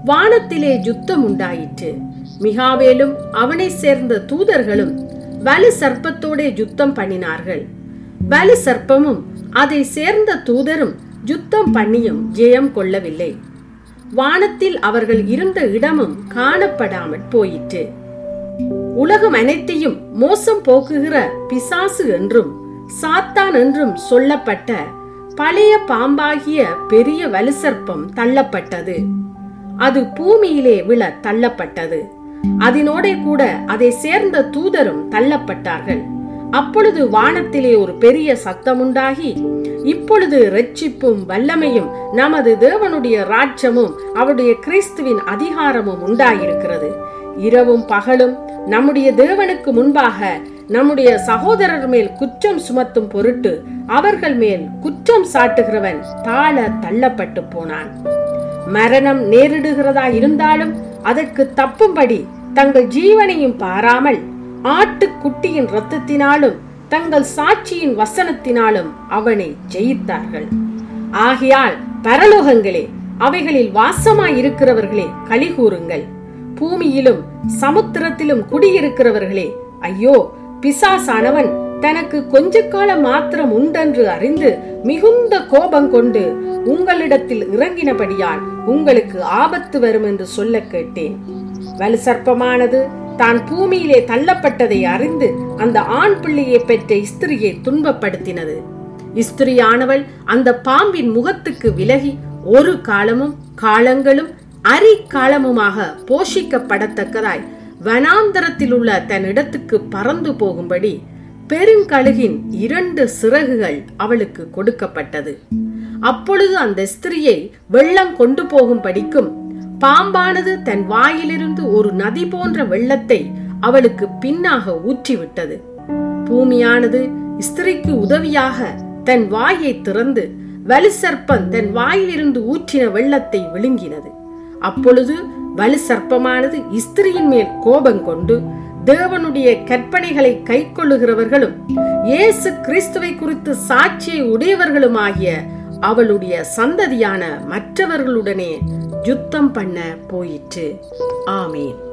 வானத்திலே யுத்தம் உண்டாயிற்று மிகாவேலும் அவனை சேர்ந்த தூதர்களும் வலு சர்ப்பத்தோடே யுத்தம் பண்ணினார்கள் வலு சர்ப்பமும் அதை சேர்ந்த தூதரும் யுத்தம் பண்ணியும் ஜெயம் கொள்ளவில்லை வானத்தில் அவர்கள் இருந்த இடமும் காணப்படாமற் போயிற்று உலகம் அனைத்தையும் மோசம் போக்குகிற பிசாசு என்றும் சாத்தான் என்றும் சொல்லப்பட்ட பழைய பாம்பாகிய பெரிய வலுசர்ப்பம் தள்ளப்பட்டது அது பூமியிலே விழ தள்ளப்பட்டது அதனோடே கூட அதை சேர்ந்த தூதரும் தள்ளப்பட்டார்கள் அப்பொழுது வானத்திலே ஒரு பெரிய சத்தமுண்டாகி இப்பொழுது ரட்சிப்பும் வல்லமையும் நமது தேவனுடைய ராஜ்யமும் அவருடைய கிறிஸ்துவின் அதிகாரமும் உண்டாயிருக்கிறது இரவும் பகலும் நம்முடைய தேவனுக்கு முன்பாக நம்முடைய சகோதரர் மேல் குற்றம் சுமத்தும் பொருட்டு அவர்கள் மேல் குற்றம் சாட்டுகிறவன் தாழ தள்ளப்பட்டு போனான் மரணம் நேரிடுகிறதா இருந்தாலும் அதற்கு தப்பும்படி தங்கள் ஜீவனையும் பாராமல் ஆட்டுக்குட்டியின் இரத்தத்தினாலும் தங்கள் சாட்சியின் வசனத்தினாலும் அவனை ஜெயித்தார்கள் ஆகையால் பரலோகங்களே அவைகளில் வாசமாயிருக்கிறவர்களே கலிகூறுங்கள் பூமியிலும் சமுத்திரத்திலும் குடியிருக்கிறவர்களே ஐயோ பிசாசானவன் தனக்கு கொஞ்ச காலம் மாத்திரம் உண்டென்று அறிந்து மிகுந்த கோபம் கொண்டு உங்களிடத்தில் இறங்கினபடியால் உங்களுக்கு ஆபத்து வரும் என்று சொல்ல கேட்டேன் வலு சர்ப்பமானது தான் பூமியிலே தள்ளப்பட்டதை அறிந்து அந்த ஆண் பிள்ளையை பெற்ற இஸ்திரியை துன்பப்படுத்தினது இஸ்திரியானவள் அந்த பாம்பின் முகத்துக்கு விலகி ஒரு காலமும் காலங்களும் அரி காலமுமாக போஷிக்கப்படத்தக்கதாய் வனாந்தரத்தில் உள்ள தன் இடத்துக்கு பறந்து போகும்படி பெருங்கழுகின் இரண்டு சிறகுகள் அவளுக்கு கொடுக்கப்பட்டது அப்பொழுது அந்த ஸ்திரியை வெள்ளம் கொண்டு போகும் படிக்கும் பாம்பானது தன் வாயிலிருந்து ஒரு நதி போன்ற வெள்ளத்தை அவளுக்கு பின்னாக ஊற்றிவிட்டது பூமியானது ஸ்திரிக்கு உதவியாக தன் வாயை திறந்து வலுசர்ப்பன் தன் வாயிலிருந்து ஊற்றின வெள்ளத்தை விழுங்கினது அப்பொழுது வலு சர்ப்பமானது இஸ்திரியின் மேல் கோபம் கொண்டு தேவனுடைய கற்பனைகளை கைக்கொள்ளுகிறவர்களும் இயேசு கிறிஸ்துவை குறித்து சாட்சியை உடையவர்களுமாகிய அவளுடைய சந்ததியான மற்றவர்களுடனே யுத்தம் பண்ண போயிற்று ஆமேன்